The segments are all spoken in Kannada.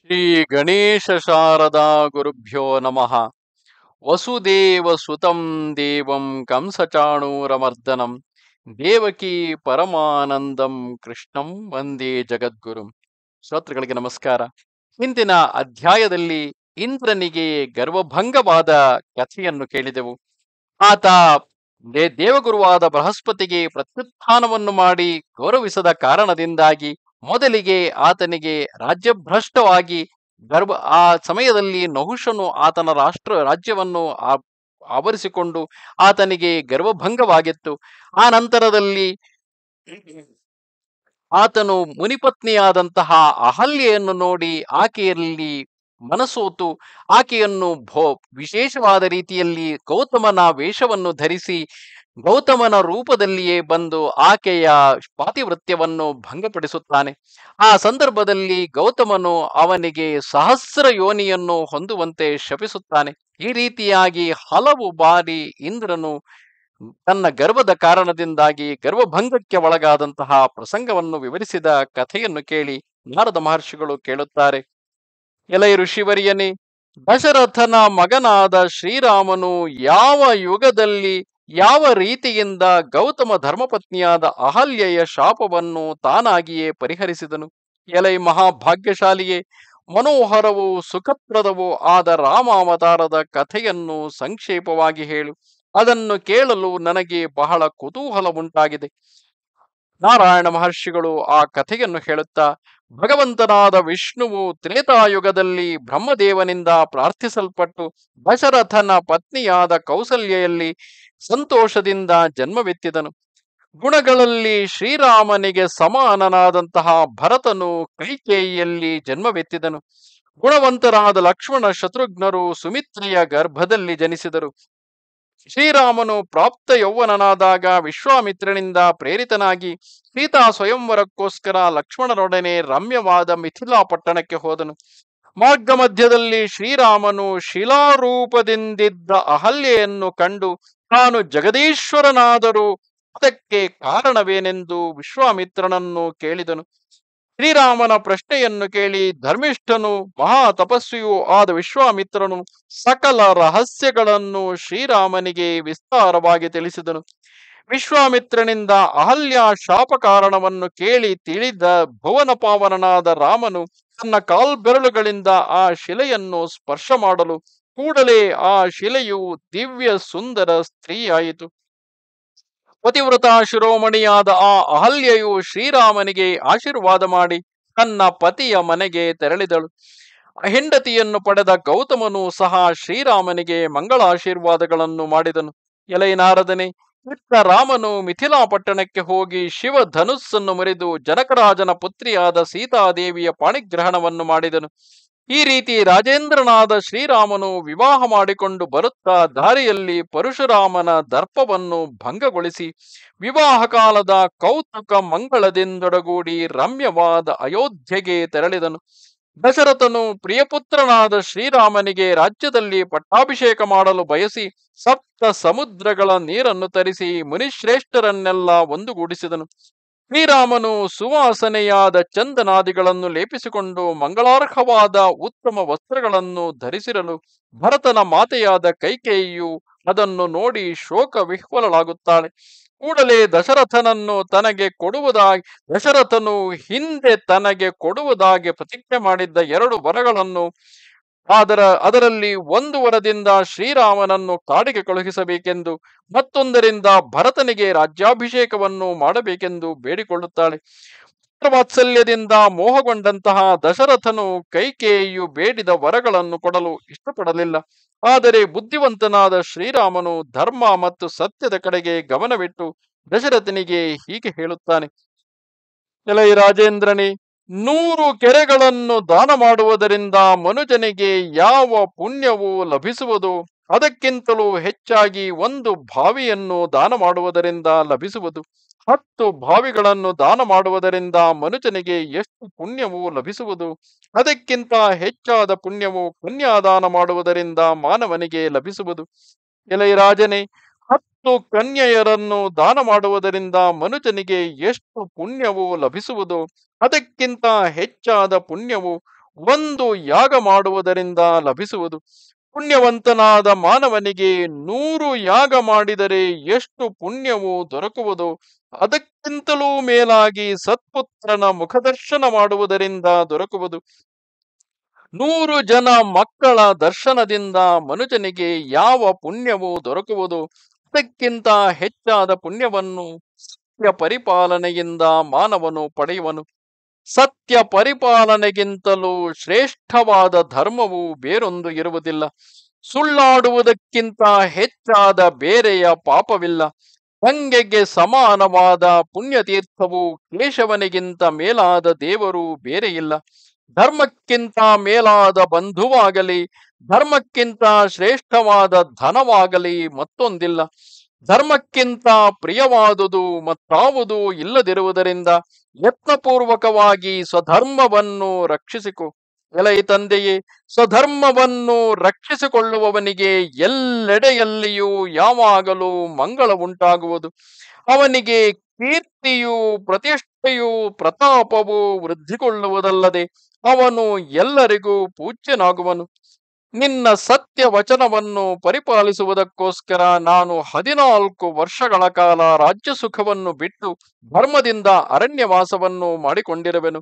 ಶ್ರೀ ಗಣೇಶ ಶಾರದಾ ಗುರುಭ್ಯೋ ನಮಃ ವಸುದೇವ ಸುತಂ ದೇವಂ ಕಂಸಚಾಣೂರಮರ್ದನಂ ದೇವಕಿ ಪರಮಾನಂದಂ ಕೃಷ್ಣಂ ವಂದೇ ಜಗದ್ಗುರುಂ ಶ್ರೋತೃಗಳಿಗೆ ನಮಸ್ಕಾರ ಹಿಂದಿನ ಅಧ್ಯಾಯದಲ್ಲಿ ಇಂದ್ರನಿಗೆ ಗರ್ವಭಂಗವಾದ ಕಥೆಯನ್ನು ಕೇಳಿದೆವು ಆತ ದೇ- ದೇವಗುರುವಾದ ಬೃಹಸ್ಪತಿಗೆ ಪ್ರತ್ಯುತ್ಥಾನವನ್ನು ಮಾಡಿ ಗೌರವಿಸದ ಕಾರಣದಿಂದಾಗಿ ಮೊದಲಿಗೆ ಆತನಿಗೆ ರಾಜ್ಯಭ್ರಷ್ಟವಾಗಿ ಗರ್ಭ ಆ ಸಮಯದಲ್ಲಿ ನಹುಷನು ಆತನ ರಾಷ್ಟ್ರ ರಾಜ್ಯವನ್ನು ಆ- ಆವರಿಸಿಕೊಂಡು ಆತನಿಗೆ ಗರ್ವಭಂಗವಾಗಿತ್ತು ಆ ನಂತರದಲ್ಲಿ ಆತನು ಮುನಿಪತ್ನಿಯಾದಂತಹ ಅಹಲ್ಯೆಯನ್ನು ನೋಡಿ ಆಕೆಯಲ್ಲಿ ಮನಸೋತು ಆಕೆಯನ್ನು ಭೋ ವಿಶೇಷವಾದ ರೀತಿಯಲ್ಲಿ ಗೌತಮನ ವೇಷವನ್ನು ಧರಿಸಿ ಗೌತಮನ ರೂಪದಲ್ಲಿಯೇ ಬಂದು ಆಕೆಯ ಪಾತಿವೃತ್ಯವನ್ನು ಭಂಗಪಡಿಸುತ್ತಾನೆ ಆ ಸಂದರ್ಭದಲ್ಲಿ ಗೌತಮನು ಅವನಿಗೆ ಸಹಸ್ರ ಯೋನಿಯನ್ನು ಹೊಂದುವಂತೆ ಶಪಿಸುತ್ತಾನೆ ಈ ರೀತಿಯಾಗಿ ಹಲವು ಬಾರಿ ಇಂದ್ರನು ತನ್ನ ಗರ್ವದ ಕಾರಣದಿಂದಾಗಿ ಗರ್ವಭಂಗಕ್ಕೆ ಒಳಗಾದಂತಹ ಪ್ರಸಂಗವನ್ನು ವಿವರಿಸಿದ ಕಥೆಯನ್ನು ಕೇಳಿ ನಾರದ ಮಹರ್ಷಿಗಳು ಕೇಳುತ್ತಾರೆ ಎಲೈ ಋಷಿವರ್ಯನೇ ದಶರಥನ ಮಗನಾದ ಶ್ರೀರಾಮನು ಯಾವ ಯುಗದಲ್ಲಿ ಯಾವ ರೀತಿಯಿಂದ ಗೌತಮ ಧರ್ಮಪತ್ನಿಯಾದ ಅಹಲ್ಯೆಯ ಶಾಪವನ್ನು ತಾನಾಗಿಯೇ ಪರಿಹರಿಸಿದನು ಎಲೈ ಮಹಾಭಾಗ್ಯಶಾಲಿಯೇ ಮನೋಹರವೂ ಸುಖಪ್ರದವೂ ಆದ ರಾಮಾವತಾರದ ಕಥೆಯನ್ನು ಸಂಕ್ಷೇಪವಾಗಿ ಹೇಳು ಅದನ್ನು ಕೇಳಲು ನನಗೆ ಬಹಳ ಕುತೂಹಲ ಉಂಟಾಗಿದೆ ನಾರಾಯಣ ಮಹರ್ಷಿಗಳು ಆ ಕಥೆಯನ್ನು ಹೇಳುತ್ತಾ ಭಗವಂತನಾದ ವಿಷ್ಣುವು ತ್ರೇತಾಯುಗದಲ್ಲಿ ಬ್ರಹ್ಮದೇವನಿಂದ ಪ್ರಾರ್ಥಿಸಲ್ಪಟ್ಟು ದಶರಥನ ಪತ್ನಿಯಾದ ಕೌಸಲ್ಯಲ್ಲಿ ಸಂತೋಷದಿಂದ ಜನ್ಮವೆತ್ತಿದನು ಗುಣಗಳಲ್ಲಿ ಶ್ರೀರಾಮನಿಗೆ ಸಮಾನನಾದಂತಹ ಭರತನು ಕೈಕೇಯಿಯಲ್ಲಿ ಜನ್ಮವೆತ್ತಿದನು ಗುಣವಂತರಾದ ಲಕ್ಷ್ಮಣ ಶತ್ರುಘ್ನರು ಸುಮಿತ್ರೆಯ ಗರ್ಭದಲ್ಲಿ ಜನಿಸಿದರು ಶ್ರೀರಾಮನು ಪ್ರಾಪ್ತ ಯೌವನನಾದಾಗ ವಿಶ್ವಾಮಿತ್ರನಿಂದ ಪ್ರೇರಿತನಾಗಿ ಸೀತಾ ಸ್ವಯಂವರಕ್ಕೋಸ್ಕರ ಲಕ್ಷ್ಮಣರೊಡನೆ ರಮ್ಯವಾದ ಮಿಥಿಲಾ ಪಟ್ಟಣಕ್ಕೆ ಹೋದನು ಮಾರ್ಗ ಮಧ್ಯದಲ್ಲಿ ಶ್ರೀರಾಮನು ಶಿಲಾರೂಪದಿಂದಿದ್ದ ಅಹಲ್ಯೆಯನ್ನು ಕಂಡು ತಾನು ಜಗದೀಶ್ವರನಾದರೂ ಅದಕ್ಕೆ ಕಾರಣವೇನೆಂದು ವಿಶ್ವಾಮಿತ್ರನನ್ನು ಕೇಳಿದನು ಶ್ರೀರಾಮನ ಪ್ರಶ್ನೆಯನ್ನು ಕೇಳಿ ಧರ್ಮಿಷ್ಠನು ಮಹಾ ತಪಸ್ವಿಯೂ ಆದ ವಿಶ್ವಾಮಿತ್ರನು ಸಕಲ ರಹಸ್ಯಗಳನ್ನು ಶ್ರೀರಾಮನಿಗೆ ವಿಸ್ತಾರವಾಗಿ ತಿಳಿಸಿದನು ವಿಶ್ವಾಮಿತ್ರನಿಂದ ಅಹಲ್ಯ ಶಾಪ ಕಾರಣವನ್ನು ಕೇಳಿ ತಿಳಿದ ಭುವನ ಪಾವನನಾದ ರಾಮನು ತನ್ನ ಕಾಲ್ಬೆರಳುಗಳಿಂದ ಆ ಶಿಲೆಯನ್ನು ಸ್ಪರ್ಶ ಮಾಡಲು ಕೂಡಲೇ ಆ ಶಿಲೆಯು ದಿವ್ಯ ಸುಂದರ ಸ್ತ್ರೀಯಾಯಿತು ಪತಿವ್ರತ ಶಿರೋಮಣಿಯಾದ ಆ ಅಹಲ್ಯೆಯು ಶ್ರೀರಾಮನಿಗೆ ಆಶೀರ್ವಾದ ಮಾಡಿ ತನ್ನ ಪತಿಯ ಮನೆಗೆ ತೆರಳಿದಳು ಹೆಂಡತಿಯನ್ನು ಪಡೆದ ಗೌತಮನು ಸಹ ಶ್ರೀರಾಮನಿಗೆ ಮಂಗಳಾಶೀರ್ವಾದಗಳನ್ನು ಮಾಡಿದನು ಎಲೈ ನಾರದನೆ ಇತ್ತ ರಾಮನು ಮಿಥಿಲಾ ಪಟ್ಟಣಕ್ಕೆ ಹೋಗಿ ಶಿವ ಧನುಸ್ಸನ್ನು ಮುರಿದು ಜನಕರಾಜನ ಪುತ್ರಿಯಾದ ಸೀತಾದೇವಿಯ ಪಾಣಿಗ್ರಹಣವನ್ನು ಮಾಡಿದನು ಈ ರೀತಿ ರಾಜೇಂದ್ರನಾದ ಶ್ರೀರಾಮನು ವಿವಾಹ ಮಾಡಿಕೊಂಡು ಬರುತ್ತಾ ದಾರಿಯಲ್ಲಿ ಪರಶುರಾಮನ ದರ್ಪವನ್ನು ಭಂಗಗೊಳಿಸಿ ವಿವಾಹ ಕಾಲದ ಕೌತುಕ ಮಂಗಳದಿಂದೊಡಗೂಡಿ ರಮ್ಯವಾದ ಅಯೋಧ್ಯೆಗೆ ತೆರಳಿದನು ದಶರಥನು ಪ್ರಿಯಪುತ್ರನಾದ ಶ್ರೀರಾಮನಿಗೆ ರಾಜ್ಯದಲ್ಲಿ ಪಟ್ಟಾಭಿಷೇಕ ಮಾಡಲು ಬಯಸಿ ಸಪ್ತ ಸಮುದ್ರಗಳ ನೀರನ್ನು ತರಿಸಿ ಮುನಿಶ್ರೇಷ್ಠರನ್ನೆಲ್ಲ ಒಂದುಗೂಡಿಸಿದನು ಶ್ರೀರಾಮನು ಸುವಾಸನೆಯಾದ ಚಂದನಾದಿಗಳನ್ನು ಲೇಪಿಸಿಕೊಂಡು ಮಂಗಳಾರ್ಹವಾದ ಉತ್ತಮ ವಸ್ತ್ರಗಳನ್ನು ಧರಿಸಿರಲು ಭರತನ ಮಾತೆಯಾದ ಕೈಕೇಯಿಯು ಅದನ್ನು ನೋಡಿ ಶೋಕ ವಿಹ್ವಲಳಾಗುತ್ತಾಳೆ ಕೂಡಲೇ ದಶರಥನನ್ನು ತನಗೆ ಕೊಡುವುದಾಗಿ ದಶರಥನು ಹಿಂದೆ ತನಗೆ ಕೊಡುವುದಾಗಿ ಪ್ರತಿಜ್ಞೆ ಮಾಡಿದ್ದ ಎರಡು ವರಗಳನ್ನು ಅದರ ಅದರಲ್ಲಿ ಒಂದು ವರದಿಂದ ಶ್ರೀರಾಮನನ್ನು ಕಾಡಿಗೆ ಕಳುಹಿಸಬೇಕೆಂದು ಮತ್ತೊಂದರಿಂದ ಭರತನಿಗೆ ರಾಜ್ಯಾಭಿಷೇಕವನ್ನು ಮಾಡಬೇಕೆಂದು ಬೇಡಿಕೊಳ್ಳುತ್ತಾಳೆ ವಾತ್ಸಲ್ಯದಿಂದ ಮೋಹಗೊಂಡಂತಹ ದಶರಥನು ಕೈಕೇಯಿಯು ಬೇಡಿದ ವರಗಳನ್ನು ಕೊಡಲು ಇಷ್ಟಪಡಲಿಲ್ಲ ಆದರೆ ಬುದ್ಧಿವಂತನಾದ ಶ್ರೀರಾಮನು ಧರ್ಮ ಮತ್ತು ಸತ್ಯದ ಕಡೆಗೆ ಗಮನವಿಟ್ಟು ದಶರಥನಿಗೆ ಹೀಗೆ ಹೇಳುತ್ತಾನೆ ಎಲೈ ರಾಜೇಂದ್ರನೇ ನೂರು ಕೆರೆಗಳನ್ನು ದಾನ ಮಾಡುವುದರಿಂದ ಮನುಜನಿಗೆ ಯಾವ ಪುಣ್ಯವು ಲಭಿಸುವುದು ಅದಕ್ಕಿಂತಲೂ ಹೆಚ್ಚಾಗಿ ಒಂದು ಬಾವಿಯನ್ನು ದಾನ ಮಾಡುವುದರಿಂದ ಲಭಿಸುವುದು ಹತ್ತು ಬಾವಿಗಳನ್ನು ದಾನ ಮಾಡುವುದರಿಂದ ಮನುಜನಿಗೆ ಎಷ್ಟು ಪುಣ್ಯವು ಲಭಿಸುವುದು ಅದಕ್ಕಿಂತ ಹೆಚ್ಚಾದ ಪುಣ್ಯವು ಕನ್ಯಾದಾನ ಮಾಡುವುದರಿಂದ ಮಾನವನಿಗೆ ಲಭಿಸುವುದು ಎಲೈ ರಾಜನೇ ಹತ್ತು ಕನ್ಯೆಯರನ್ನು ದಾನ ಮಾಡುವುದರಿಂದ ಮನುಜನಿಗೆ ಎಷ್ಟು ಪುಣ್ಯವು ಲಭಿಸುವುದು ಅದಕ್ಕಿಂತ ಹೆಚ್ಚಾದ ಪುಣ್ಯವು ಒಂದು ಯಾಗ ಮಾಡುವುದರಿಂದ ಲಭಿಸುವುದು ಪುಣ್ಯವಂತನಾದ ಮಾನವನಿಗೆ ನೂರು ಯಾಗ ಮಾಡಿದರೆ ಎಷ್ಟು ಪುಣ್ಯವು ದೊರಕುವುದು ಅದಕ್ಕಿಂತಲೂ ಮೇಲಾಗಿ ಸತ್ಪುತ್ರನ ಮುಖದರ್ಶನ ಮಾಡುವುದರಿಂದ ದೊರಕುವುದು ನೂರು ಜನ ಮಕ್ಕಳ ದರ್ಶನದಿಂದ ಮನುಜನಿಗೆ ಯಾವ ಪುಣ್ಯವು ದೊರಕುವುದು ಅದಕ್ಕಿಂತ ಹೆಚ್ಚಾದ ಪುಣ್ಯವನ್ನು ಸತ್ಯ ಪರಿಪಾಲನೆಯಿಂದ ಮಾನವನು ಪಡೆಯುವನು ಸತ್ಯ ಪರಿಪಾಲನೆಗಿಂತಲೂ ಶ್ರೇಷ್ಠವಾದ ಧರ್ಮವು ಬೇರೊಂದು ಇರುವುದಿಲ್ಲ ಸುಳ್ಳಾಡುವುದಕ್ಕಿಂತ ಹೆಚ್ಚಾದ ಬೇರೆಯ ಪಾಪವಿಲ್ಲ ಗಂಗೆಗೆ ಸಮಾನವಾದ ಪುಣ್ಯತೀರ್ಥವು ಕೇಶವನಿಗಿಂತ ಮೇಲಾದ ದೇವರು ಬೇರೆ ಇಲ್ಲ ಧರ್ಮಕ್ಕಿಂತ ಮೇಲಾದ ಬಂಧುವಾಗಲಿ ಧರ್ಮಕ್ಕಿಂತ ಶ್ರೇಷ್ಠವಾದ ಧನವಾಗಲಿ ಮತ್ತೊಂದಿಲ್ಲ ಧರ್ಮಕ್ಕಿಂತ ಪ್ರಿಯವಾದುದು ಮತ್ತಾವುದೂ ಇಲ್ಲದಿರುವುದರಿಂದ ಯತ್ನಪೂರ್ವಕವಾಗಿ ಸ್ವಧರ್ಮವನ್ನು ರಕ್ಷಿಸಿಕೊ ಎಲೈ ತಂದೆಯೇ ಸ್ವಧರ್ಮವನ್ನು ರಕ್ಷಿಸಿಕೊಳ್ಳುವವನಿಗೆ ಎಲ್ಲೆಡೆಯಲ್ಲಿಯೂ ಯಾವಾಗಲೂ ಮಂಗಳ ಉಂಟಾಗುವುದು ಅವನಿಗೆ ಕೀರ್ತಿಯು ಪ್ರತಿಷ್ಠೆಯು ಪ್ರತಾಪವು ವೃದ್ಧಿಗೊಳ್ಳುವುದಲ್ಲದೆ ಅವನು ಎಲ್ಲರಿಗೂ ಪೂಜ್ಯನಾಗುವನು ನಿನ್ನ ಸತ್ಯ ವಚನವನ್ನು ಪರಿಪಾಲಿಸುವುದಕ್ಕೋಸ್ಕರ ನಾನು ಹದಿನಾಲ್ಕು ವರ್ಷಗಳ ಕಾಲ ರಾಜ್ಯ ಸುಖವನ್ನು ಬಿಟ್ಟು ಧರ್ಮದಿಂದ ಅರಣ್ಯವಾಸವನ್ನು ಮಾಡಿಕೊಂಡಿರುವೆನು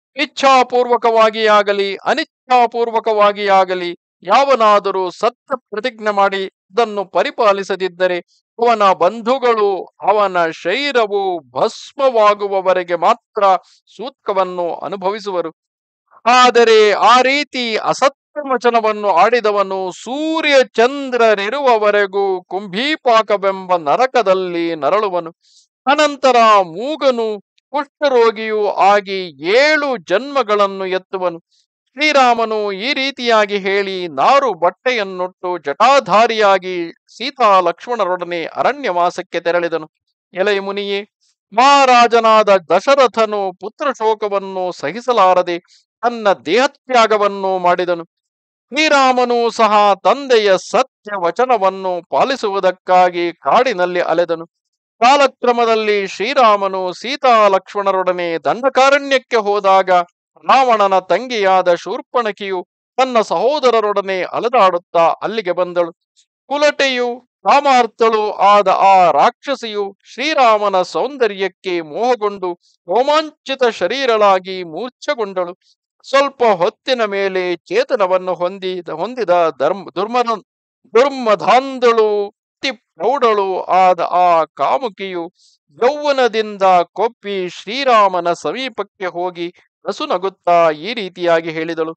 ಇಚ್ಛಾಪೂರ್ವಕವಾಗಿಯಾಗಲಿ ಅನಿಚ್ಛಾಪೂರ್ವಕವಾಗಿಯಾಗಲಿ ಯಾವನಾದರೂ ಸತ್ಯ ಪ್ರತಿಜ್ಞೆ ಮಾಡಿ ಅದನ್ನು ಪರಿಪಾಲಿಸದಿದ್ದರೆ ಅವನ ಬಂಧುಗಳು ಅವನ ಶರೀರವು ಭಸ್ಮವಾಗುವವರೆಗೆ ಮಾತ್ರ ಸೂತ್ಕವನ್ನು ಅನುಭವಿಸುವರು ಆದರೆ ಆ ರೀತಿ ಅಸತ್ಯ ವಚನವನ್ನು ಆಡಿದವನು ಸೂರ್ಯ ಚಂದ್ರರಿರುವವರೆಗೂ ಕುಂಭೀಪಾಕವೆಂಬ ನರಕದಲ್ಲಿ ನರಳುವನು ಅನಂತರ ಮೂಗನು ಕುಷ್ಠರೋಗಿಯೂ ಆಗಿ ಏಳು ಜನ್ಮಗಳನ್ನು ಎತ್ತುವನು ಶ್ರೀರಾಮನು ಈ ರೀತಿಯಾಗಿ ಹೇಳಿ ನಾರು ಬಟ್ಟೆಯನ್ನುಟ್ಟು ಜಟಾಧಾರಿಯಾಗಿ ಸೀತಾ ಲಕ್ಷ್ಮಣರೊಡನೆ ಅರಣ್ಯವಾಸಕ್ಕೆ ತೆರಳಿದನು ಎಲೈ ಮುನಿಯೇ ಮಹಾರಾಜನಾದ ದಶರಥನು ಪುತ್ರ ಶೋಕವನ್ನು ಸಹಿಸಲಾರದೆ ತನ್ನ ದೇಹತ್ಯಾಗವನ್ನು ಮಾಡಿದನು ಶ್ರೀರಾಮನು ಸಹ ತಂದೆಯ ಸತ್ಯ ವಚನವನ್ನು ಪಾಲಿಸುವುದಕ್ಕಾಗಿ ಕಾಡಿನಲ್ಲಿ ಅಲೆದನು ಕಾಲಕ್ರಮದಲ್ಲಿ ಶ್ರೀರಾಮನು ಸೀತಾ ಲಕ್ಷ್ಮಣರೊಡನೆ ದಂಡಕಾರಣ್ಯಕ್ಕೆ ಹೋದಾಗ ರಾವಣನ ತಂಗಿಯಾದ ಶೂರ್ಪಣಕಿಯು ತನ್ನ ಸಹೋದರರೊಡನೆ ಅಲೆದಾಡುತ್ತಾ ಅಲ್ಲಿಗೆ ಬಂದಳು ಕುಲಟೆಯು ಕಾಮಾರ್ಥಳು ಆದ ಆ ರಾಕ್ಷಸಿಯು ಶ್ರೀರಾಮನ ಸೌಂದರ್ಯಕ್ಕೆ ಮೋಹಗೊಂಡು ರೋಮಾಂಚಿತ ಶರೀರಳಾಗಿ ಮೂರ್ಛಗೊಂಡಳು ಸ್ವಲ್ಪ ಹೊತ್ತಿನ ಮೇಲೆ ಚೇತನವನ್ನು ಹೊಂದಿದ ಹೊಂದಿದ ಧರ್ಮ ದುರ್ಮನ ದುರ್ಮಧಾಂಧಳು ಅತಿ ಪ್ರೌಢಳು ಆದ ಆ ಕಾಮುಕಿಯು ಯೌವನದಿಂದ ಕೊಪ್ಪಿ ಶ್ರೀರಾಮನ ಸಮೀಪಕ್ಕೆ ಹೋಗಿ ನಸುನಗುತ್ತಾ ಈ ರೀತಿಯಾಗಿ ಹೇಳಿದಳು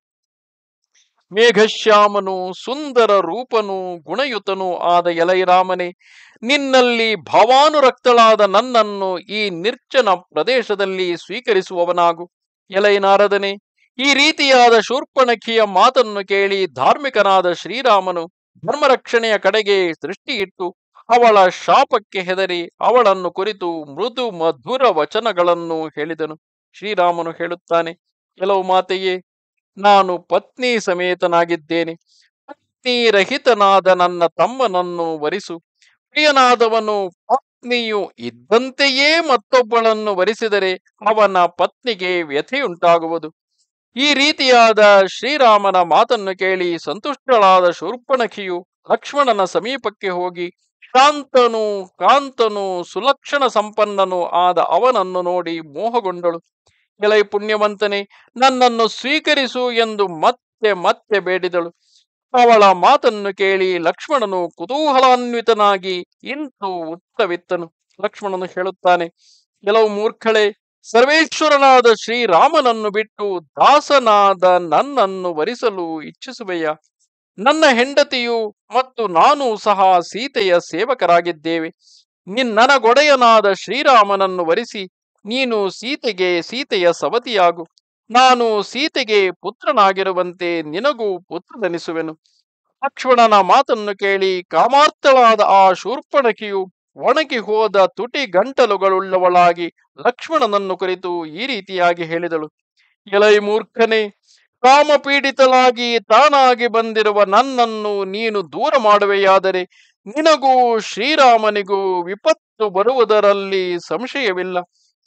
ಮೇಘಶ್ಯಾಮನು ಸುಂದರ ರೂಪನು ಗುಣಯುತನು ಆದ ಎಲೈರಾಮನೆ ನಿನ್ನಲ್ಲಿ ಭಾವಾನುರಕ್ತಳಾದ ನನ್ನನ್ನು ಈ ನಿರ್ಜನ ಪ್ರದೇಶದಲ್ಲಿ ಸ್ವೀಕರಿಸುವವನಾಗು ಎಲೈ ನಾರದನೆ ಈ ರೀತಿಯಾದ ಶೂರ್ಪಣಖಿಯ ಮಾತನ್ನು ಕೇಳಿ ಧಾರ್ಮಿಕನಾದ ಶ್ರೀರಾಮನು ಧರ್ಮರಕ್ಷಣೆಯ ಕಡೆಗೆ ದೃಷ್ಟಿಯಿಟ್ಟು ಅವಳ ಶಾಪಕ್ಕೆ ಹೆದರಿ ಅವಳನ್ನು ಕುರಿತು ಮೃದು ಮಧುರ ವಚನಗಳನ್ನು ಹೇಳಿದನು ಶ್ರೀರಾಮನು ಹೇಳುತ್ತಾನೆ ಕೆಲವು ಮಾತೆಯೇ ನಾನು ಪತ್ನಿ ಸಮೇತನಾಗಿದ್ದೇನೆ ಪತ್ನಿ ರಹಿತನಾದ ನನ್ನ ತಮ್ಮನನ್ನು ವರಿಸು ಪ್ರಿಯನಾದವನು ಪತ್ನಿಯು ಇದ್ದಂತೆಯೇ ಮತ್ತೊಬ್ಬಳನ್ನು ವರಿಸಿದರೆ ಅವನ ಪತ್ನಿಗೆ ವ್ಯಥೆಯುಂಟಾಗುವುದು ಈ ರೀತಿಯಾದ ಶ್ರೀರಾಮನ ಮಾತನ್ನು ಕೇಳಿ ಸಂತುಷ್ಟಳಾದ ಶೂರ್ಪಣಖಿಯು ಲಕ್ಷ್ಮಣನ ಸಮೀಪಕ್ಕೆ ಹೋಗಿ ಶಾಂತನು ಕಾಂತನು ಸುಲಕ್ಷಣ ಸಂಪನ್ನನು ಆದ ಅವನನ್ನು ನೋಡಿ ಮೋಹಗೊಂಡಳು ಎಲೈ ಪುಣ್ಯವಂತನೇ ನನ್ನನ್ನು ಸ್ವೀಕರಿಸು ಎಂದು ಮತ್ತೆ ಮತ್ತೆ ಬೇಡಿದಳು ಅವಳ ಮಾತನ್ನು ಕೇಳಿ ಲಕ್ಷ್ಮಣನು ಕುತೂಹಲಾನ್ವಿತನಾಗಿ ಇಂತು ಉತ್ತವಿತ್ತನು ಲಕ್ಷ್ಮಣನು ಹೇಳುತ್ತಾನೆ ಕೆಲವು ಮೂರ್ಖಳೆ ಸರ್ವೇಶ್ವರನಾದ ಶ್ರೀರಾಮನನ್ನು ಬಿಟ್ಟು ದಾಸನಾದ ನನ್ನನ್ನು ವರಿಸಲು ಇಚ್ಛಿಸುವೆಯ ನನ್ನ ಹೆಂಡತಿಯು ಮತ್ತು ನಾನು ಸಹ ಸೀತೆಯ ಸೇವಕರಾಗಿದ್ದೇವೆ ನಿನ್ನನಗೊಡೆಯನಾದ ಶ್ರೀರಾಮನನ್ನು ವರಿಸಿ ನೀನು ಸೀತೆಗೆ ಸೀತೆಯ ಸವತಿಯಾಗು ನಾನು ಸೀತೆಗೆ ಪುತ್ರನಾಗಿರುವಂತೆ ನಿನಗೂ ಪುತ್ರನೆನಿಸುವೆನು ಲಕ್ಷ್ಮಣನ ಮಾತನ್ನು ಕೇಳಿ ಕಾಮಾರ್ಥಳಾದ ಆ ಶೂರ್ಪಣಕಿಯು ಒಣಗಿ ಹೋದ ತುಟಿ ಗಂಟಲುಗಳುಳ್ಳವಳಾಗಿ ಲಕ್ಷ್ಮಣನನ್ನು ಕುರಿತು ಈ ರೀತಿಯಾಗಿ ಹೇಳಿದಳು ಎಲೈ ಮೂರ್ಖನೇ ಕಾಮಪೀಡಿತಳಾಗಿ ತಾನಾಗಿ ಬಂದಿರುವ ನನ್ನನ್ನು ನೀನು ದೂರ ಮಾಡುವೆಯಾದರೆ ನಿನಗೂ ಶ್ರೀರಾಮನಿಗೂ ವಿಪತ್ತು ಬರುವುದರಲ್ಲಿ ಸಂಶಯವಿಲ್ಲ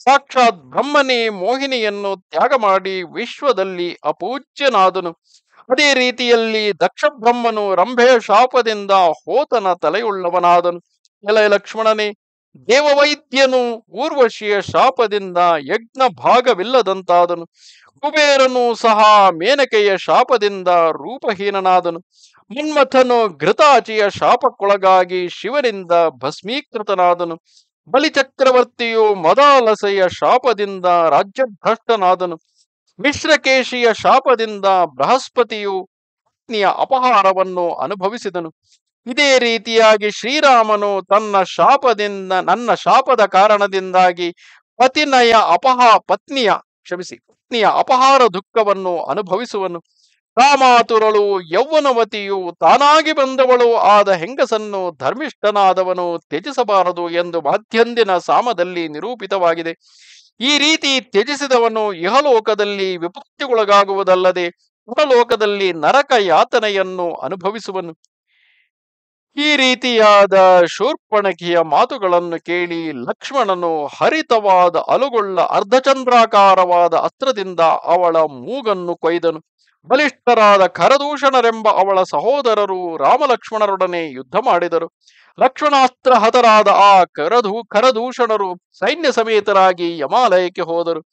ಸಾಕ್ಷಾತ್ ಬ್ರಹ್ಮನೇ ಮೋಹಿನಿಯನ್ನು ತ್ಯಾಗ ಮಾಡಿ ವಿಶ್ವದಲ್ಲಿ ಅಪೂಜ್ಯನಾದನು ಅದೇ ರೀತಿಯಲ್ಲಿ ದಕ್ಷ ಬ್ರಹ್ಮನು ರಂಭೆಯ ಶಾಪದಿಂದ ಹೋತನ ತಲೆಯುಳ್ಳವನಾದನು ಎಲೆ ಲಕ್ಷ್ಮಣನೇ ದೇವವೈದ್ಯನು ಊರ್ವಶಿಯ ಶಾಪದಿಂದ ಯಜ್ಞ ಭಾಗವಿಲ್ಲದಂತಾದನು ಕುಬೇರನು ಸಹ ಮೇನಕೆಯ ಶಾಪದಿಂದ ರೂಪಹೀನನಾದನು ಮನ್ಮಥನು ಘೃತಾಚಿಯ ಶಾಪಕ್ಕೊಳಗಾಗಿ ಶಿವನಿಂದ ಭಸ್ಮೀಕೃತನಾದನು ಬಲಿಚಕ್ರವರ್ತಿಯು ಮದಾಲಸೆಯ ಶಾಪದಿಂದ ರಾಜ್ಯಭ್ರಷ್ಟನಾದನು ಮಿಶ್ರಕೇಶಿಯ ಶಾಪದಿಂದ ಬೃಹಸ್ಪತಿಯು ಪತ್ನಿಯ ಅಪಹಾರವನ್ನು ಅನುಭವಿಸಿದನು ಇದೇ ರೀತಿಯಾಗಿ ಶ್ರೀರಾಮನು ತನ್ನ ಶಾಪದಿಂದ ನನ್ನ ಶಾಪದ ಕಾರಣದಿಂದಾಗಿ ಪತಿನಯ ಅಪಹ ಪತ್ನಿಯ ಕ್ಷಮಿಸಿ ಪತ್ನಿಯ ಅಪಹಾರ ದುಃಖವನ್ನು ಅನುಭವಿಸುವನು ಕಾಮಾತುರಳು ಯೌವನವತಿಯು ತಾನಾಗಿ ಬಂದವಳು ಆದ ಹೆಂಗಸನ್ನು ಧರ್ಮಿಷ್ಠನಾದವನು ತ್ಯಜಿಸಬಾರದು ಎಂದು ಮಾಧ್ಯಂದಿನ ಸಾಮದಲ್ಲಿ ನಿರೂಪಿತವಾಗಿದೆ ಈ ರೀತಿ ತ್ಯಜಿಸಿದವನು ಇಹಲೋಕದಲ್ಲಿ ವಿಪತ್ತಿಗೊಳಗಾಗುವುದಲ್ಲದೆ ಪರಲೋಕದಲ್ಲಿ ನರಕ ಯಾತನೆಯನ್ನು ಅನುಭವಿಸುವನು ಈ ರೀತಿಯಾದ ಶೂರ್ಪಣಕಿಯ ಮಾತುಗಳನ್ನು ಕೇಳಿ ಲಕ್ಷ್ಮಣನು ಹರಿತವಾದ ಅಲುಗೊಳ್ಳ ಅರ್ಧಚಂದ್ರಾಕಾರವಾದ ಅಸ್ತ್ರದಿಂದ ಅವಳ ಮೂಗನ್ನು ಕೊಯ್ದನು ಬಲಿಷ್ಠರಾದ ಖರದೂಷಣರೆಂಬ ಅವಳ ಸಹೋದರರು ರಾಮಲಕ್ಷ್ಮಣರೊಡನೆ ಯುದ್ಧ ಮಾಡಿದರು ಲಕ್ಷ್ಮಣಾಸ್ತ್ರ ಹತರಾದ ಆ ಕರಧೂ ಖರದೂಷಣರು ಸೈನ್ಯ ಸಮೇತರಾಗಿ ಯಮಾಲಯಕ್ಕೆ ಹೋದರು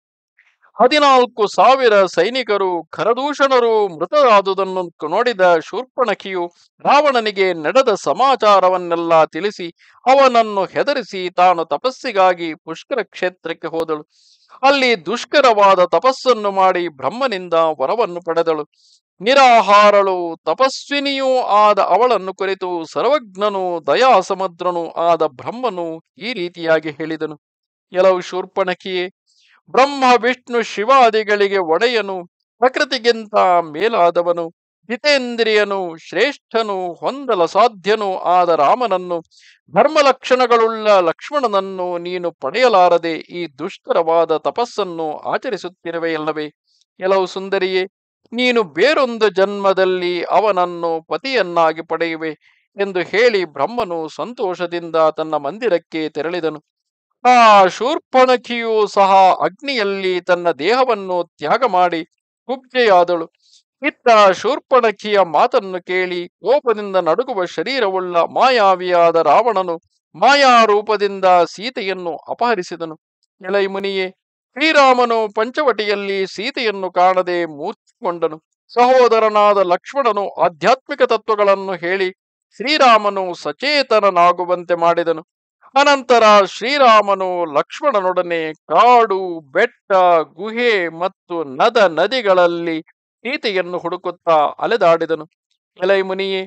ಹದಿನಾಲ್ಕು ಸಾವಿರ ಸೈನಿಕರು ಖರದೂಷಣರು ಮೃತರಾದುದನ್ನು ನೋಡಿದ ಶೂರ್ಪಣಖಿಯು ರಾವಣನಿಗೆ ನಡೆದ ಸಮಾಚಾರವನ್ನೆಲ್ಲ ತಿಳಿಸಿ ಅವನನ್ನು ಹೆದರಿಸಿ ತಾನು ತಪಸ್ಸಿಗಾಗಿ ಪುಷ್ಕರ ಕ್ಷೇತ್ರಕ್ಕೆ ಹೋದಳು ಅಲ್ಲಿ ದುಷ್ಕರವಾದ ತಪಸ್ಸನ್ನು ಮಾಡಿ ಬ್ರಹ್ಮನಿಂದ ವರವನ್ನು ಪಡೆದಳು ನಿರಾಹಾರಳು ತಪಸ್ವಿನಿಯೂ ಆದ ಅವಳನ್ನು ಕುರಿತು ಸರ್ವಜ್ಞನು ದಯಾಸಮುದ್ರನು ಆದ ಬ್ರಹ್ಮನು ಈ ರೀತಿಯಾಗಿ ಹೇಳಿದನು ಕೆಲವು ಶೂರ್ಪಣಕಿಯೇ ಬ್ರಹ್ಮ ವಿಷ್ಣು ಶಿವಾದಿಗಳಿಗೆ ಒಡೆಯನು ಪ್ರಕೃತಿಗಿಂತ ಮೇಲಾದವನು ಜಿತೇಂದ್ರಿಯನು ಶ್ರೇಷ್ಠನು ಹೊಂದಲ ಸಾಧ್ಯನೂ ಆದ ರಾಮನನ್ನು ಧರ್ಮ ಲಕ್ಷಣಗಳುಳ್ಳ ಲಕ್ಷ್ಮಣನನ್ನು ನೀನು ಪಡೆಯಲಾರದೆ ಈ ದುಷ್ಕರವಾದ ತಪಸ್ಸನ್ನು ಆಚರಿಸುತ್ತಿರುವೆಯಲ್ಲವೇ ಕೆಲವು ಸುಂದರಿಯೇ ನೀನು ಬೇರೊಂದು ಜನ್ಮದಲ್ಲಿ ಅವನನ್ನು ಪತಿಯನ್ನಾಗಿ ಪಡೆಯುವೆ ಎಂದು ಹೇಳಿ ಬ್ರಹ್ಮನು ಸಂತೋಷದಿಂದ ತನ್ನ ಮಂದಿರಕ್ಕೆ ತೆರಳಿದನು ಆ ಶೂರ್ಪಣಖಿಯು ಸಹ ಅಗ್ನಿಯಲ್ಲಿ ತನ್ನ ದೇಹವನ್ನು ತ್ಯಾಗ ಮಾಡಿ ಕುಬ್ಜೆಯಾದಳು ಇತ್ತ ಶೂರ್ಪಣಖಿಯ ಮಾತನ್ನು ಕೇಳಿ ಕೋಪದಿಂದ ನಡುಗುವ ಶರೀರವುಳ್ಳ ಮಾಯಾವಿಯಾದ ರಾವಣನು ಮಾಯಾರೂಪದಿಂದ ಸೀತೆಯನ್ನು ಅಪಹರಿಸಿದನು ಎಲೈ ಮುನಿಯೇ ಶ್ರೀರಾಮನು ಪಂಚವಟಿಯಲ್ಲಿ ಸೀತೆಯನ್ನು ಕಾಣದೆ ಮೂರ್ಛಿಕೊಂಡನು ಸಹೋದರನಾದ ಲಕ್ಷ್ಮಣನು ಆಧ್ಯಾತ್ಮಿಕ ತತ್ವಗಳನ್ನು ಹೇಳಿ ಶ್ರೀರಾಮನು ಸಚೇತನನಾಗುವಂತೆ ಮಾಡಿದನು ಅನಂತರ ಶ್ರೀರಾಮನು ಲಕ್ಷ್ಮಣನೊಡನೆ ಕಾಡು ಬೆಟ್ಟ ಗುಹೆ ಮತ್ತು ನದ ನದಿಗಳಲ್ಲಿ ಸೀತೆಯನ್ನು ಹುಡುಕುತ್ತಾ ಅಲೆದಾಡಿದನು ಎಲೈ ಮುನಿಯೇ